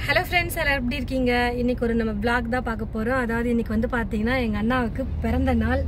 hello friends எல்லாரும் எப்படி இருக்கீங்க இன்னைக்கு ஒரு நம்ம vlog தான் பார்க்க போறோம் அதாவது இன்னைக்கு வந்து பார்த்தீங்கன்னா எங்க அண்ணாவுக்கு பிறந்த நாள்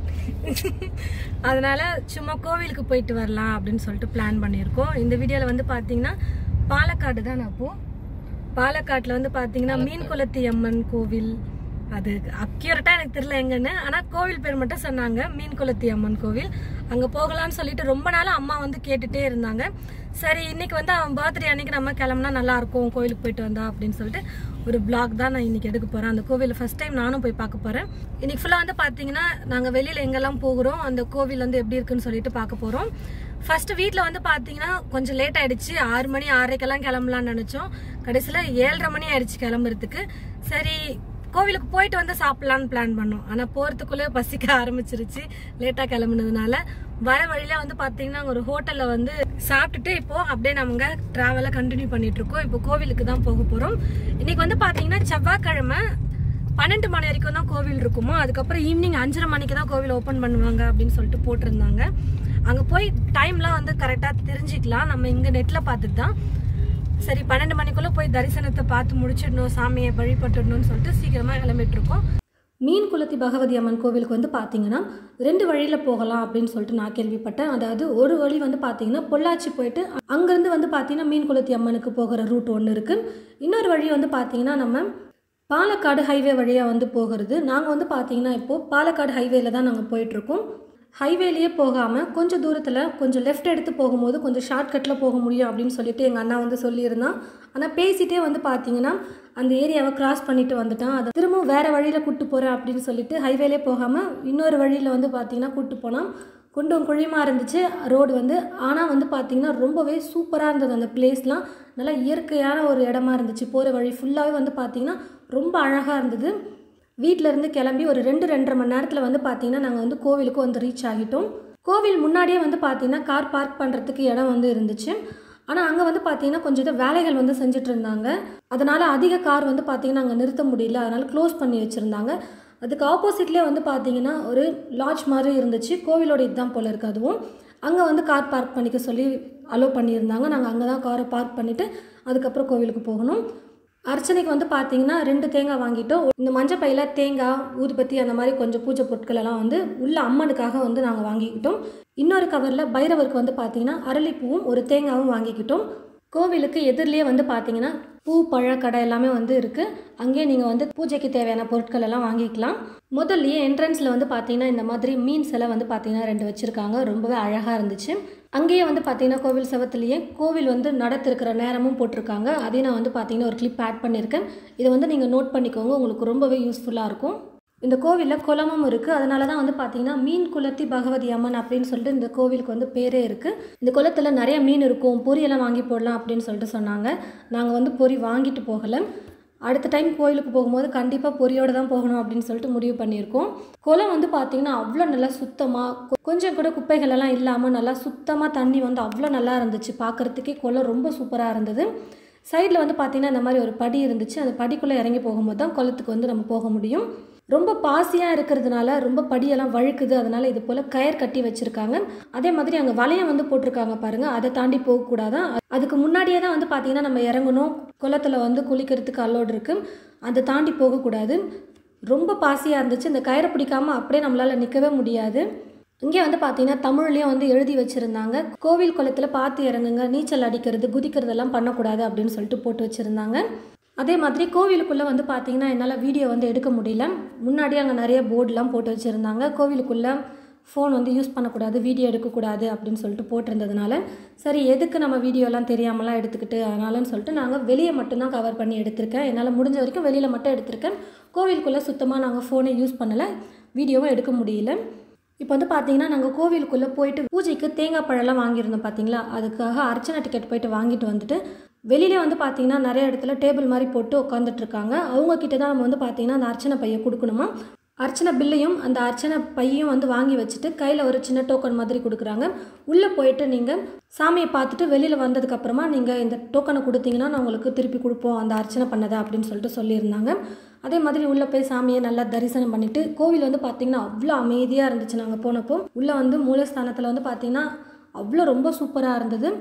அதனால சும்மா கோவிலுக்கு போயிட்டு வரலாம் அப்படின்னு சொல்லிட்டு பிளான் பண்ணியிருக்கோம் இந்த வீடியோவில் வந்து பார்த்தீங்கன்னா பாலக்காடு தான் நான் அப்போ பாலக்காட்டில் வந்து பார்த்தீங்கன்னா மீன் குளத்தி அம்மன் கோவில் அது அக்யூரட்டா எனக்கு தெரியல எங்கன்னு ஆனா கோவில் பேர் மட்டும் சொன்னாங்க மீன் குளத்தி அம்மன் கோவில் அங்க போகலாம்னு சொல்லிட்டு ரொம்ப நாளா அம்மா வந்து கேட்டுட்டே இருந்தாங்க சரி இன்னைக்கு வந்து அவன் பர்த்டே அன்னைக்கு நம்ம கிளம்புனா நல்லா இருக்கும் கோவிலுக்கு போயிட்டு வந்தா அப்படின்னு சொல்லிட்டு ஒரு பிளாக் தான் நான் இன்னைக்கு எடுக்க போறேன் அந்த கோவில் ஃபர்ஸ்ட் டைம் நானும் போய் பார்க்க போறேன் இன்னைக்கு ஃபுல்லா வந்து பாத்தீங்கன்னா நாங்க வெளியில எங்கெல்லாம் போகிறோம் அந்த கோவில் வந்து எப்படி இருக்குன்னு சொல்லிட்டு பார்க்க போறோம் ஃபர்ஸ்ட் வீட்டில் வந்து பார்த்தீங்கன்னா கொஞ்சம் லேட் ஆயிடுச்சு ஆறு மணி ஆறரைக்கெல்லாம் கிளம்பலாம்னு நினச்சோம் கடைசியில் ஏழரை மணி ஆயிடுச்சு கிளம்புறதுக்கு சரி கோவிலுக்கு போயிட்டு வந்து சாப்பிடலான்னு பிளான் பண்ணோம் ஆனால் போகிறதுக்குள்ளே பசிக்க ஆரம்பிச்சிருச்சு லேட்டாக கிளம்புனதுனால வர வழியில வந்து பார்த்தீங்கன்னா ஒரு ஹோட்டலில் வந்து சாப்பிட்டுட்டு இப்போ அப்படியே நம்ம ட்ராவலை கண்டினியூ பண்ணிட்டு இருக்கோம் இப்போ கோவிலுக்கு தான் போக போகிறோம் இன்னைக்கு வந்து பார்த்தீங்கன்னா செவ்வாய்க்கிழமை பன்னெண்டு மணி வரைக்கும் தான் கோவில் இருக்குமா அதுக்கப்புறம் ஈவினிங் அஞ்சரை மணிக்கு தான் கோவில் ஓப்பன் பண்ணுவாங்க அப்படின்னு சொல்லிட்டு போட்டிருந்தாங்க அங்கே போய் டைம்லாம் வந்து கரெக்டாக தெரிஞ்சுக்கலாம் நம்ம இங்கே நெட்டில் பார்த்துட்டு தான் சரி பன்னெண்டு மணிக்குள்ளே போய் தரிசனத்தை பார்த்து முடிச்சிடணும் சாமியை வழிபட்டுடணும்னு சொல்லிட்டு சீக்கிரமாக கிளம்பிட்டு இருக்கோம் மீன் குளத்தி பகவதி அம்மன் கோவிலுக்கு வந்து பார்த்தீங்கன்னா ரெண்டு வழியில் போகலாம் அப்படின்னு சொல்லிட்டு நான் கேள்விப்பட்டேன் அதாவது ஒரு வழி வந்து பார்த்தீங்கன்னா பொள்ளாச்சி போயிட்டு அங்கேருந்து வந்து பார்த்தீங்கன்னா மீன் குளத்தி அம்மனுக்கு போகிற ரூட் ஒன்று இருக்குது இன்னொரு வழி வந்து பார்த்தீங்கன்னா நம்ம பாலக்காடு ஹைவே வழியாக வந்து போகிறது நாங்கள் வந்து பார்த்தீங்கன்னா இப்போது பாலக்காடு ஹைவேல தான் நாங்கள் போயிட்டுருக்கோம் ஹைவேலேயே போகாமல் கொஞ்சம் தூரத்தில் கொஞ்சம் லெஃப்ட் எடுத்து போகும்போது கொஞ்சம் ஷார்ட்கட்டில் போக முடியும் அப்படின்னு சொல்லிட்டு எங்கள் அண்ணா வந்து சொல்லியிருந்தான் ஆனால் பேசிட்டே வந்து பார்த்தீங்கன்னா அந்த ஏரியாவை கிராஸ் பண்ணிட்டு வந்துட்டான் அதை திரும்பவும் வேறு வழியில் கூட்டு போகிறேன் அப்படின்னு சொல்லிட்டு ஹைவேலே போகாமல் இன்னொரு வழியில் வந்து பார்த்தீங்கன்னா கூட்டு போனான் குண்டும் குழியுமா இருந்துச்சு ரோடு வந்து ஆனால் வந்து பார்த்தீங்கன்னா ரொம்பவே சூப்பராக இருந்தது அந்த பிளேஸ்லாம் நல்லா இயற்கையான ஒரு இடமா இருந்துச்சு போகிற வழி ஃபுல்லாகவே வந்து பார்த்தீங்கன்னா ரொம்ப அழகாக இருந்தது வீட்டில இருந்து கிளம்பி ஒரு ரெண்டு ரெண்டரை மணி நேரத்தில் வந்து பார்த்தீங்கன்னா நாங்கள் வந்து கோவிலுக்கு வந்து ரீச் ஆகிட்டோம் கோவில் முன்னாடியே வந்து பார்த்தீங்கன்னா கார் பார்க் பண்ணுறதுக்கு இடம் வந்து இருந்துச்சு ஆனால் அங்கே வந்து பார்த்தீங்கன்னா கொஞ்சம் இது வேலைகள் வந்து செஞ்சுட்டு இருந்தாங்க அதனால் அதிக கார் வந்து பார்த்தீங்கன்னா அங்கே நிறுத்த முடியல அதனால் க்ளோஸ் பண்ணி வச்சுருந்தாங்க அதுக்கு ஆப்போசிட்லேயே வந்து பார்த்தீங்கன்னா ஒரு லாட்ஜ் மாதிரி இருந்துச்சு கோவிலோட இதுதான் போல் இருக்கு அதுவும் அங்கே வந்து கார் பார்க் பண்ணிக்க சொல்லி அலோவ் பண்ணியிருந்தாங்க நாங்கள் அங்கே தான் காரை பார்க் பண்ணிவிட்டு அதுக்கப்புறம் கோவிலுக்கு போகணும் அர்ச்சனைக்கு வந்து பார்த்தீங்கன்னா ரெண்டு தேங்காய் வாங்கிட்டோம் இந்த மஞ்சள் பையில் தேங்காய் ஊதுபத்தி அந்த மாதிரி கொஞ்சம் பூஜை பொருட்கள் எல்லாம் வந்து உள்ள அம்மனுக்காக வந்து நாங்கள் வாங்கிக்கிட்டோம் இன்னொரு கவரில் பைரவருக்கு வந்து பார்த்தீங்கன்னா அரளிப்பூவும் ஒரு தேங்காவும் வாங்கிக்கிட்டோம் கோவிலுக்கு எதிரிலேயே வந்து பார்த்தீங்கன்னா பூ பழ கடை எல்லாமே வந்து இருக்குது அங்கேயே நீங்கள் வந்து பூஜைக்கு தேவையான பொருட்கள் எல்லாம் வாங்கிக்கலாம் முதல்லயே என்ட்ரன்ஸில் வந்து பார்த்தீங்கன்னா இந்த மாதிரி மீன் சிலை வந்து பார்த்தீங்கன்னா ரெண்டு வச்சுருக்காங்க ரொம்பவே அழகாக இருந்துச்சு அங்கேயே வந்து பார்த்தீங்கன்னா கோவில் செவத்துலேயே கோவில் வந்து நடத்திருக்கிற நேரமும் போட்டிருக்காங்க அதையும் நான் வந்து பார்த்தீங்கன்னா ஒரு கிளிப் ஆட் பண்ணியிருக்கேன் இதை வந்து நீங்கள் நோட் பண்ணிக்கோங்க உங்களுக்கு ரொம்பவே யூஸ்ஃபுல்லாக இருக்கும் இந்த கோவிலில் குளமும் இருக்குது அதனால தான் வந்து பார்த்தீங்கன்னா மீன் குளத்தி பகவதி அம்மன் அப்படின்னு சொல்லிட்டு இந்த கோவிலுக்கு வந்து பேரே இருக்குது இந்த குளத்தில் நிறைய மீன் இருக்கும் பொரியெல்லாம் வாங்கி போடலாம் அப்படின்னு சொல்லிட்டு சொன்னாங்க நாங்கள் வந்து பொரி வாங்கிட்டு போகலை அடுத்த டைம் கோயிலுக்கு போகும்போது கண்டிப்பாக பொரியோடு தான் போகணும் அப்படின்னு சொல்லிட்டு முடிவு பண்ணியிருக்கோம் குளம் வந்து பார்த்திங்கன்னா அவ்வளோ நல்லா சுத்தமாக கொஞ்சம் கூட குப்பைகள் எல்லாம் இல்லாமல் நல்லா சுத்தமாக தண்ணி வந்து அவ்வளோ நல்லா இருந்துச்சு பார்க்குறதுக்கே குளம் ரொம்ப சூப்பராக இருந்தது சைடில் வந்து பார்த்திங்கன்னா இந்த மாதிரி ஒரு படி இருந்துச்சு அந்த படிக்குள்ளே இறங்கி போகும்போது தான் குளத்துக்கு வந்து நம்ம போக முடியும் ரொம்ப பாசியாக இருக்கிறதுனால ரொம்ப படியெல்லாம் வழுக்குது அதனால் இது போல் கயர் கட்டி வச்சுருக்காங்க அதே மாதிரி அங்கே வளையம் வந்து போட்டிருக்காங்க பாருங்கள் அதை தாண்டி போகக்கூடாதான் அதுக்கு முன்னாடியே தான் வந்து பார்த்திங்கன்னா நம்ம இறங்கணும் குளத்தில் வந்து குளிக்கிறதுக்கு அலோடு இருக்குது அதை தாண்டி போகக்கூடாது ரொம்ப பாசியாக இருந்துச்சு இந்த கயிறை பிடிக்காமல் அப்படியே நம்மளால் நிற்கவே முடியாது இங்கே வந்து பார்த்தீங்கன்னா தமிழ்லேயும் வந்து எழுதி வச்சுருந்தாங்க கோவில் குளத்தில் பார்த்து இறங்குங்க நீச்சல் அடிக்கிறது குதிக்கிறதெல்லாம் பண்ணக்கூடாது அப்படின்னு சொல்லிட்டு போட்டு வச்சுருந்தாங்க அதே மாதிரி கோவிலுக்குள்ளே வந்து பார்த்தீங்கன்னா என்னால் வீடியோ வந்து எடுக்க முடியல முன்னாடியே அங்கே நிறைய போர்டெலாம் போட்டு வச்சுருந்தாங்க கோவிலுக்குள்ளே ஃபோன் வந்து யூஸ் பண்ணக்கூடாது வீடியோ எடுக்கக்கூடாது அப்படின்னு சொல்லிட்டு போட்டிருந்ததுனால சரி எதுக்கு நம்ம வீடியோலாம் தெரியாமலாம் எடுத்துக்கிட்டு அதனாலன்னு சொல்லிட்டு நாங்கள் வெளியே மட்டும்தான் கவர் பண்ணி எடுத்திருக்கேன் என்னால் முடிஞ்ச வரைக்கும் வெளியில் மட்டும் எடுத்திருக்கேன் கோவிலுக்குள்ளே சுத்தமாக நாங்கள் ஃபோனை யூஸ் பண்ணலை வீடியோவும் எடுக்க முடியல இப்போ வந்து பார்த்தீங்கன்னா நாங்கள் கோவிலுக்குள்ளே போயிட்டு பூஜைக்கு தேங்காய் பழம்லாம் வாங்கியிருந்தோம் பார்த்தீங்களா அதுக்காக அர்ச்சனை டிக்கெட் போயிட்டு வாங்கிட்டு வந்துட்டு வெளியிலே வந்து பார்த்தீங்கன்னா நிறைய இடத்துல டேபிள் மாதிரி போட்டு உட்காந்துட்டு இருக்காங்க அவங்க கிட்ட தான் நம்ம வந்து பார்த்தீங்கன்னா அந்த அர்ச்சனை பையை கொடுக்கணுமா அர்ச்சனை பில்லையும் அந்த அர்ச்சனை பையும் வந்து வாங்கி வச்சுட்டு கையில் ஒரு சின்ன டோக்கன் மாதிரி கொடுக்குறாங்க உள்ளே போயிட்டு நீங்கள் சாமியை பார்த்துட்டு வெளியில் வந்ததுக்கப்புறமா நீங்கள் இந்த டோக்கனை கொடுத்தீங்கன்னா நான் உங்களுக்கு திருப்பி கொடுப்போம் அந்த அர்ச்சனை பண்ணதை அப்படின்னு சொல்லிட்டு சொல்லியிருந்தாங்க அதே மாதிரி உள்ளே போய் சாமியை நல்லா தரிசனம் பண்ணிவிட்டு கோவில் வந்து பார்த்திங்கன்னா அவ்வளோ அமைதியாக இருந்துச்சு நாங்கள் போனப்போ உள்ளே வந்து மூலஸ்தானத்தில் வந்து பார்த்திங்கன்னா அவ்வளோ ரொம்ப சூப்பராக இருந்தது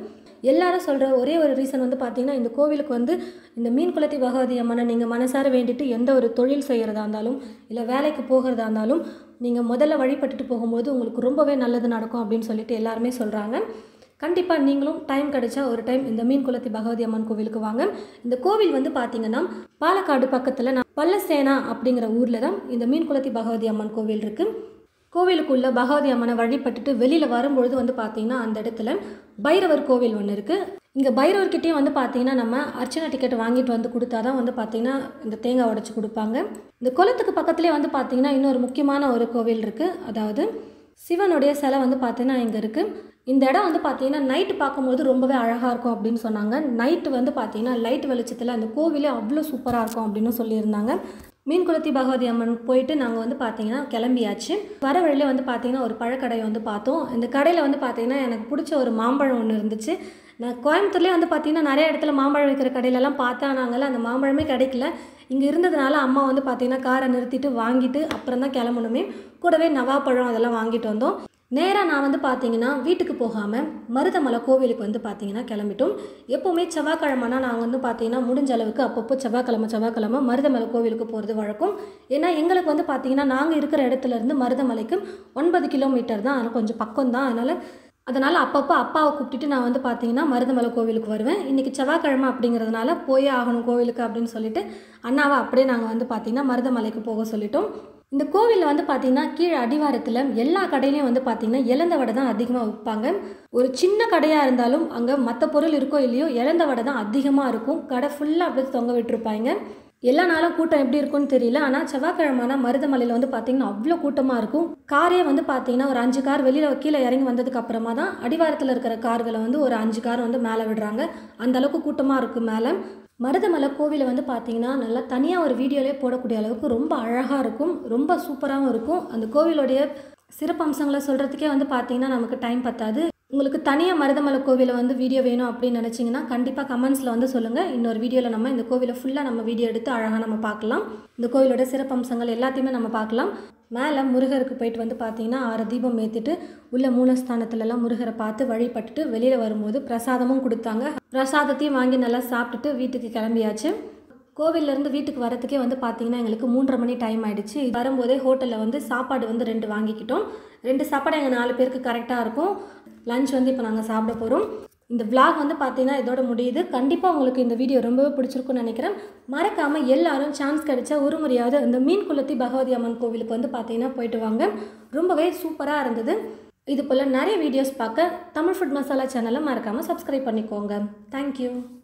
எல்லாரும் சொல்கிற ஒரே ஒரு ரீசன் வந்து பார்த்தீங்கன்னா இந்த கோவிலுக்கு வந்து இந்த மீன் குளத்தி பகவதி அம்மனை நீங்கள் மனசார வேண்டிட்டு எந்த ஒரு தொழில் செய்கிறதா இருந்தாலும் இல்லை வேலைக்கு போகிறதா இருந்தாலும் நீங்கள் முதல்ல வழிபட்டுட்டு போகும்போது உங்களுக்கு ரொம்பவே நல்லது நடக்கும் அப்படின்னு சொல்லிட்டு எல்லாருமே சொல்கிறாங்க கண்டிப்பாக நீங்களும் டைம் கிடைச்சா ஒரு டைம் இந்த மீன் குளத்தி பகவதி அம்மன் கோவிலுக்கு வாங்க இந்த கோவில் வந்து பார்த்தீங்கன்னா பாலக்காடு பக்கத்தில் நான் பல்லசேனா அப்படிங்கிற ஊரில் தான் இந்த மீன் குளத்தி பகவதி அம்மன் கோவில் இருக்குது கோவிலுக்குள்ள பகவதி அம்மனை வழிபட்டுட்டு வெளியில் வரும்பொழுது வந்து பார்த்தீங்கன்னா அந்த இடத்துல பைரவர் கோவில் ஒன்று இருக்குது இங்கே பைரவர்கிட்டயும் வந்து பார்த்தீங்கன்னா நம்ம அர்ச்சனை டிக்கெட் வாங்கிட்டு வந்து கொடுத்தா தான் வந்து பார்த்தீங்கன்னா இந்த தேங்காய் உடைச்சி கொடுப்பாங்க இந்த குளத்துக்கு பக்கத்துலேயே வந்து பார்த்தீங்கன்னா இன்னொரு முக்கியமான ஒரு கோவில் இருக்குது அதாவது சிவனுடைய சிலை வந்து பார்த்தீங்கன்னா இங்கே இருக்குது இந்த இடம் வந்து பார்த்தீங்கன்னா நைட்டு பார்க்கும்போது ரொம்பவே அழகாக இருக்கும் அப்படின்னு சொன்னாங்க நைட்டு வந்து பார்த்தீங்கன்னா லைட் வெளிச்சத்தில் அந்த கோவிலே அவ்வளோ சூப்பராக இருக்கும் அப்படின்னு சொல்லியிருந்தாங்க மீன்குளத்தி பகவதி அம்மன் போயிட்டு நாங்கள் வந்து பார்த்தீங்கன்னா கிளம்பியாச்சு வர வழியில் வந்து பார்த்தீங்கன்னா ஒரு பழக்கடையை வந்து பார்த்தோம் இந்த கடையில் வந்து பார்த்தீங்கன்னா எனக்கு பிடிச்ச ஒரு மாம்பழம் ஒன்று இருந்துச்சு நான் கோயம்புத்தூர்லேயே வந்து பார்த்தீங்கன்னா நிறைய இடத்துல மாம்பழம் விற்கிற கடையிலலாம் பார்த்தா நாங்கள் அந்த மாம்பழமே கிடைக்கல இங்கே இருந்ததுனால அம்மா வந்து பார்த்தீங்கன்னா காரை நிறுத்திட்டு வாங்கிட்டு அப்புறம் தான் கிளம்பணுமே கூடவே நவாப்பழம் அதெல்லாம் வாங்கிட்டு வந்தோம் நேராக நான் வந்து பார்த்தீங்கன்னா வீட்டுக்கு போகாமல் மருதமலை கோவிலுக்கு வந்து பார்த்தீங்கன்னா கிளம்பிட்டோம் எப்போவுமே செவ்வாய்க்கிழமைனா நாங்கள் வந்து பார்த்தீங்கன்னா முடிஞ்ச அளவுக்கு அப்பப்போ செவ்வாய்க்கிழமை செவ்வாய்க்கிழமை மருதமலை கோவிலுக்கு போகிறது வழக்கம் ஏன்னா எங்களுக்கு வந்து பார்த்தீங்கன்னா நாங்கள் இருக்கிற இடத்துல இருந்து மருதமலைக்கு ஒன்பது கிலோமீட்டர் தான் அதனால் கொஞ்சம் பக்கம் தான் அதனால் அதனால் அப்பப்போ அப்பாவை கூப்பிட்டுட்டு நான் வந்து பார்த்தீங்கன்னா மருதமலை கோவிலுக்கு வருவேன் இன்றைக்கி செவ்வாய்க்கிழமை அப்படிங்கிறதுனால போயே ஆகணும் கோவிலுக்கு அப்படின்னு சொல்லிட்டு அண்ணாவை அப்படியே நாங்கள் வந்து பார்த்தீங்கன்னா மருதமலைக்கு போக சொல்லிட்டோம் இந்த கோவிலில் வந்து பார்த்தீங்கன்னா கீழே அடிவாரத்தில் எல்லா கடையிலையும் வந்து பார்த்தீங்கன்னா இலந்த வடை தான் அதிகமாக விற்பாங்க ஒரு சின்ன கடையாக இருந்தாலும் அங்கே மற்ற பொருள் இருக்கோ இல்லையோ இலந்த வடை தான் அதிகமாக இருக்கும் கடை ஃபுல்லாக அப்படியே தொங்க விட்டுருப்பாங்க எல்லா நாளும் கூட்டம் எப்படி இருக்கும்னு தெரியல ஆனால் செவ்வாய்க்கிழமைனா மருதமலையில் வந்து பார்த்தீங்கன்னா அவ்வளோ கூட்டமாக இருக்கும் காரே வந்து பார்த்தீங்கன்னா ஒரு அஞ்சு கார் வெளியில் கீழே இறங்கி வந்ததுக்கு அப்புறமா தான் அடிவாரத்தில் இருக்கிற கார்களை வந்து ஒரு அஞ்சு கார் வந்து மேலே விடுறாங்க அந்த அளவுக்கு கூட்டமாக இருக்கும் மேலே மருதமலை கோவிலை வந்து பார்த்தீங்கன்னா நல்லா தனியாக ஒரு வீடியோலேயே போடக்கூடிய அளவுக்கு ரொம்ப அழகாக இருக்கும் ரொம்ப சூப்பராகவும் இருக்கும் அந்த கோவிலுடைய சிறப்பம்சங்களை சொல்கிறதுக்கே வந்து பார்த்தீங்கன்னா நமக்கு டைம் பத்தாது உங்களுக்கு தனியாக மருதமலை கோவிலை வந்து வீடியோ வேணும் அப்படின்னு நினச்சிங்கன்னா கண்டிப்பாக கமெண்ட்ஸில் வந்து சொல்லுங்கள் இன்னொரு வீடியோவில் நம்ம இந்த கோவிலை ஃபுல்லாக நம்ம வீடியோ எடுத்து அழகாக நம்ம பார்க்கலாம் இந்த கோவிலோட சிறப்பம்சங்கள் எல்லாத்தையுமே நம்ம பார்க்கலாம் மேலே முருகருக்கு போயிட்டு வந்து பார்த்தீங்கன்னா ஆறு தீபம் ஏற்றிட்டு உள்ள மூலஸ்தானத்துலலாம் முருகரை பார்த்து வழிபட்டுட்டு வெளியில் வரும்போது பிரசாதமும் கொடுத்தாங்க பிரசாதத்தையும் வாங்கி நல்லா சாப்பிட்டுட்டு வீட்டுக்கு கிளம்பியாச்சு கோவிலேருந்து வீட்டுக்கு வரத்துக்கே வந்து பார்த்தீங்கன்னா எங்களுக்கு மூன்றரை மணி டைம் ஆயிடுச்சு வரும்போதே ஹோட்டலில் வந்து சாப்பாடு வந்து ரெண்டு வாங்கிக்கிட்டோம் ரெண்டு சாப்பாடு எங்கள் நாலு பேருக்கு கரெக்டாக இருக்கும் லஞ்ச் வந்து இப்போ நாங்கள் சாப்பிட போகிறோம் இந்த vlog வந்து பார்த்தீங்கன்னா இதோட முடியுது கண்டிப்பாக உங்களுக்கு இந்த வீடியோ ரொம்பவே பிடிச்சிருக்கும்னு நினைக்கிறேன் மறக்காமல் எல்லாரும் சான்ஸ் கிடைச்சா ஒரு முறையாவது இந்த மீன் குளத்தி பகவதி அம்மன் கோவிலுக்கு வந்து பார்த்தீங்கன்னா போயிட்டு வாங்க ரொம்பவே சூப்பராக இருந்தது இது போல் நிறைய வீடியோஸ் பார்க்க தமிழ் ஃபுட் மசாலா சேனலை மறக்காமல் சப்ஸ்கிரைப் பண்ணிக்கோங்க தேங்க்யூ